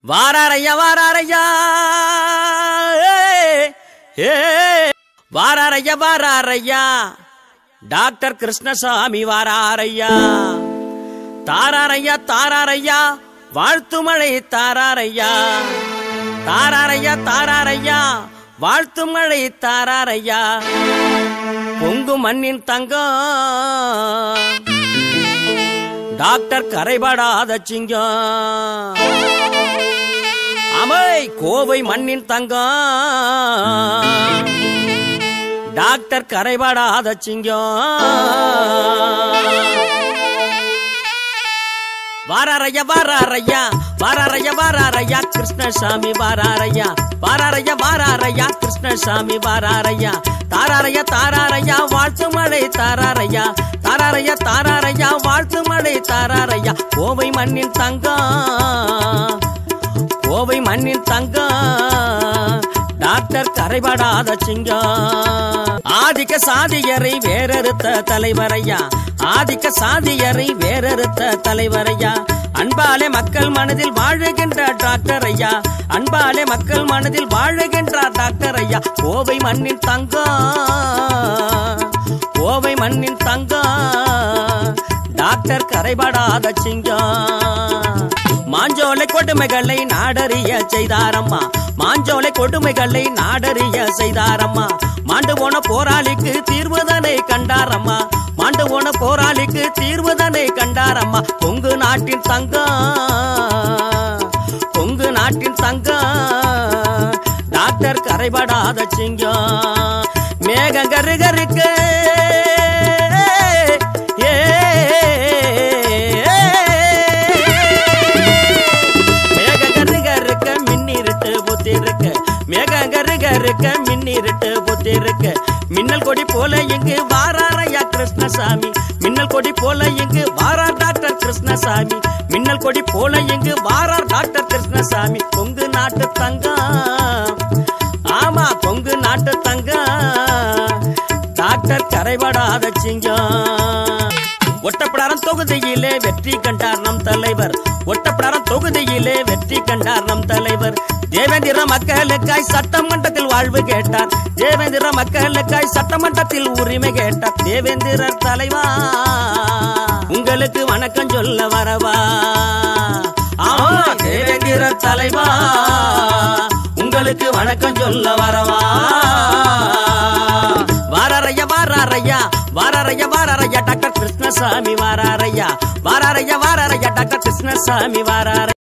வாராரையா வாராரையா ஏய், ஏய். வாராரையா வாராரையா டாக்டர் கிருஷ்ணசாமி வாராரையா தாராரையா தாராரையா வாழ்த்து மழை தாராரையா தாராரையா தாராரையா வாழ்த்து மழை தாராரையா பொங்கு மண்ணின் தங்கம் டாக்டர் கரைபடாத சிங்கம் அமை கோவை மண்ணின் தங்கம் டாக்டர் கரைபடாத சிங்கம் வாராரையா வாராரையா வாராரையா வாராரையா கிருஷ்ணசாமி வாராரையா வாராரையா வாராரையா கிருஷ்ணசாமி வாராரையா தாராரையா தாராரையா வாழ்த்து மழை தாராரையா தாராரையா தாராரையா வாழ்த்து மழை தாராரையா கோவை மண்ணின் தங்கம் கோவை மண்ணின் தங்கம் டாக்டர் கரைபடாத சிங்கம் ஆதிக்க சாதியரை வேறறுத்த தலைவரையா ஆதிக்க சாதியரை வேறறுத்த தலைவரையா அன்பாலே மக்கள் மனதில் வாழுகின்ற டாக்டர் ஐயா அன்பாலே மக்கள் மனதில் வாழுகின்ற டாக்டர் ஐயா கோவை மண்ணின் தங்கம் கோவை மண்ணின் தங்கம் டாக்டர் கரைபடாத சிங்கம் மாஞ்சோலை கொடுமைகளை நாடறிய செய்தாரம்மா மாஞ்சோலை கொடுமைகளை நாடறிய செய்தாரம்மா மாண்டு போன போராளிக்கு தீர்வுதனை கண்டாரம்மா மாண்டு போன போராளிக்கு தீர்வுதனை கண்டாரம்மா கொங்கு நாட்டின் தங்கம் கொங்கு நாட்டின் தங்கம் டாக்டர் கரைபடாத சிங்கம் மேக கருகருக்கு ஏ மேக கருகருக்க மின்னிருட்டு புத்திருக்க மேக கருகருக்க மின்னிருட்டு புத்திருக்க மின்னல் கொடி போல இங்கு வாராரையா கிருஷ்ணசாமி மின்னல் கொடி போல இங்கு வாரார் டாக்டர் கிருஷ்ணசாமி மின்னல் கொடி போல இங்கு வாரார் டாக்டர் கிருஷ்ணசாமி கொங்கு நாட்டு தங்கம் ஆமா கொங்கு நாட்டு தங்கம் டாக்டர் கரைபடாத சிங்கம் ஒட்டப்படாரம் தொகுதியிலே வெற்றி கண்டார் நம் தலைவர் ஒட்டப்படாரம் தொகுதியிலே வெற்றி கண்டார் நம் தலைவர் தேவேந்திர மக்களுக்காய் சட்டமன்றத்தில் வாழ்வு கேட்டார் தேவேந்திர மக்களுக்காய் சட்டமன்றத்தில் உரிமை கேட்டார் தேவேந்திர தலைவா உங்களுக்கு வணக்கம் சொல்ல வரவா ஆமா தேவேந்திர தலைவா உங்களுக்கு வணக்கம் சொல்ல வரவா வாராரையா வாராரையா வாராரையா வாராரையா டாக்டர் கிருஷ்ணசாமி வாராரையா வாராரையா வாராரையா டாக்டர் கிருஷ்ணசாமி வாராரையா